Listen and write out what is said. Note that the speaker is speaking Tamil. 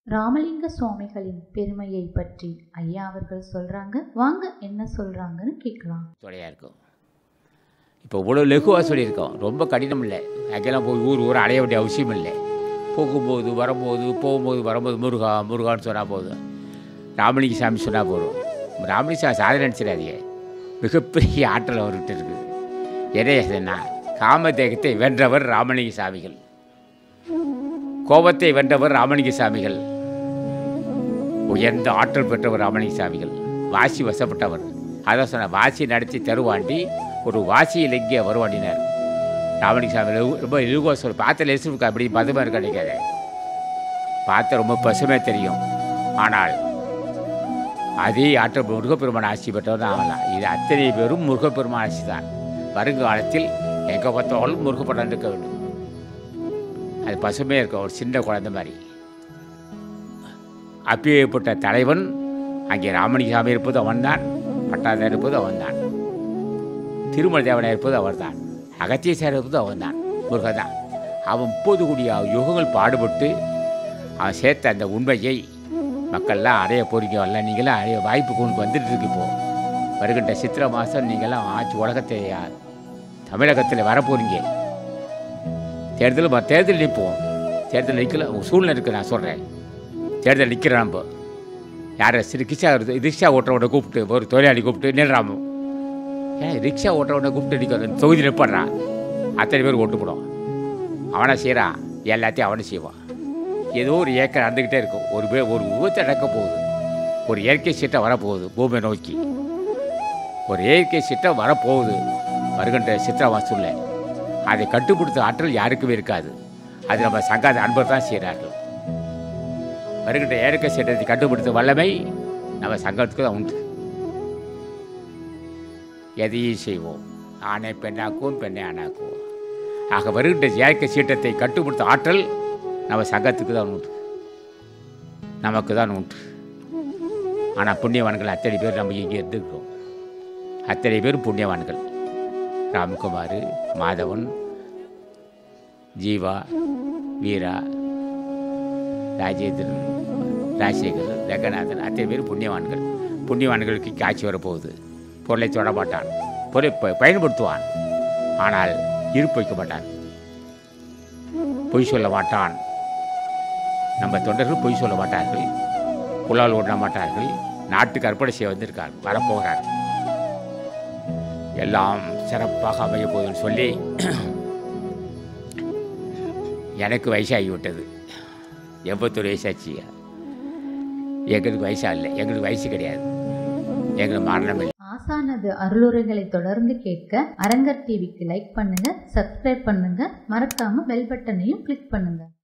ராமலிங்க சுவாமிகளின் பெருமையை பற்றி ஐயா அவர்கள் சொல்றாங்க வாங்க என்ன சொல்றாங்கன்னு கேட்கலாம் துணையாக இருக்கும் இப்போ இவ்வளோ லெகுவாக சொல்லியிருக்கோம் ரொம்ப கடினம் இல்லை அங்கெல்லாம் போய் ஊர் ஊர் அடைய வேண்டிய அவசியம் இல்லை போகும்போது வரும்போது போகும்போது வரும்போது முருகா முருகான்னு சொன்னால் போதும் ராமலிங்க சாமி சொன்னால் போதும் ராமலிங்க சாமி சாதனை நினச்சிடாதீங்க மிகப்பெரிய ஆற்றல் அவர்கிட்ட இருக்குது என்ன காமதேகத்தை வென்றவர் ராமலிங்க சாமிகள் கோபத்தை வென்றவர் ராமலிங்க சாமிகள் உயர்ந்த ஆற்றல் பெற்றவர் ராமலிங்க சாமிகள் வாசி வசப்பட்டவர் அதான் சொன்ன வாசி நடத்தி தருவாண்டி ஒரு வாசியில் எங்கே வருவாண்டினார் ராமலிங்க சாமி லெகு- ரொம்ப இழுகோ சொல் பார்த்த லெசு அப்படி பதுமாக இருக்க நினைக்காத பார்த்த ரொம்ப பசுமையாக தெரியும் ஆனால் அதே ஆற்றல் முருகப்பெருமான் ஆட்சி பெற்றவர் தான் ஆகலாம் இது அத்தனை பேரும் முருகப்பெருமான் ஆட்சி தான் வருங்காலத்தில் எங்கே பார்த்தாலும் முருகப்படம் இருக்க வேண்டும் அது பசுமையாக இருக்கும் ஒரு சின்ன குழந்தை மாதிரி அப்பேற்பட்ட தலைவன் அங்கே ராமலிங்க சாமி இருப்பது அவன்தான் பட்டாதர் இருப்பது அவன்தான் திருமலை தேவனாக இருப்பது அவர்தான் அகத்தியசார் இருப்பது அவன்தான் முருகன் தான் அவன் முப்பது கூடிய யுகங்கள் பாடுபட்டு அவன் சேர்த்த அந்த உண்மையை மக்கள்லாம் அடைய போறீங்க வரல நீங்களாம் அடைய வாய்ப்பு கொண்டு வந்துட்டு இருக்கு இப்போ வருகின்ற சித்திரை மாதம் நீங்களாம் ஆட்சி உலகத்தை தமிழகத்தில் வரப்போறீங்க தேர்தல் வ- தேர்தல் நிற்போம் தேர்தல் நிற்கல உங்க சூழ்நிலை இருக்குது நான் சொல்கிறேன் தேர்தல் நிற்கிறோம் நம்ம யாரை சிறு ரிக்ஷா ரிக்ஷா ஓட்டுறவனை கூப்பிட்டு ஒரு தொழிலாளி கூப்பிட்டு நில்றாமோ ஏன் ரிக்ஷா ஓட்டுறவனை கூப்பிட்டு நிற்க தொகுதி நிற்பாடுறான் அத்தனை பேர் ஓட்டு போடும் அவனை செய்கிறான் எல்லாத்தையும் அவனை செய்வான் ஏதோ ஒரு ஏக்கர் நடந்துக்கிட்டே இருக்கும் ஒரு பே ஒரு விபத்து நடக்க போகுது ஒரு இயற்கை சீட்டம் வரப்போகுது பூமியை நோக்கி ஒரு இயற்கை சீட்டம் வரப்போகுது வருகின்ற சித்திர வாசூல்ல அதை கட்டுப்படுத்த ஆற்றல் யாருக்குமே இருக்காது அது நம்ம சங்காத அன்பர் தான் செய்கிறார்கள் வருகின்ற இயற்கை சீட்டத்தை கட்டுப்படுத்தும் வல்லமை நம்ம சங்கத்துக்கு தான் உண்டு எதையும் செய்வோம் ஆணை பெண்ணாக்குவோம் பெண்ணை ஆணாக்குவோம் ஆக வருகின்ற இயற்கை சீட்டத்தை கட்டுப்படுத்தும் ஆற்றல் நம்ம சங்கத்துக்கு தான் உண்டு நமக்கு தான் உண்டு ஆனால் புண்ணியவான்கள் அத்தனை பேர் நம்ம இங்கே இருந்துக்கிறோம் அத்தனை பேரும் புண்ணியவான்கள் ராம்குமார் மாதவன் ஜீவா வீரா ராஜேந்திரன் ராஜசேகர் ரங்கநாதன் அத்தனை பேர் புண்ணியவான்கள் புண்ணியவான்களுக்கு காட்சி வரப்போகுது பொருளை தொட மாட்டான் பொருளை ப- பயன்படுத்துவான் ஆனால் இருப்பு வைக்க மாட்டான் பொய் சொல்ல மாட்டான் நம்ம தொண்டர்கள் பொய் சொல்ல மாட்டார்கள் புலால் ஓட மாட்டார்கள் நாட்டுக்கு அர்ப்பணை செய்ய வந்திருக்கார் வரப்போகிறார் எல்லாம் சிறப்பாக அமைய போகுதுன்னு சொல்லி எனக்கு வயசாகிவிட்டது எண்பத்தொரு வயசாச்சு எங்களுக்கு வயசா இல்லை எங்களுக்கு வயசு கிடையாது எங்களுக்கு மரணம் இல்லை ஆசானது அருளுரைகளை தொடர்ந்து கேட்க அரங்கர் டிவிக்கு லைக் பண்ணுங்க சப்ஸ்கிரைப் பண்ணுங்க மறக்காம பெல் பட்டனையும் கிளிக் பண்ணுங்க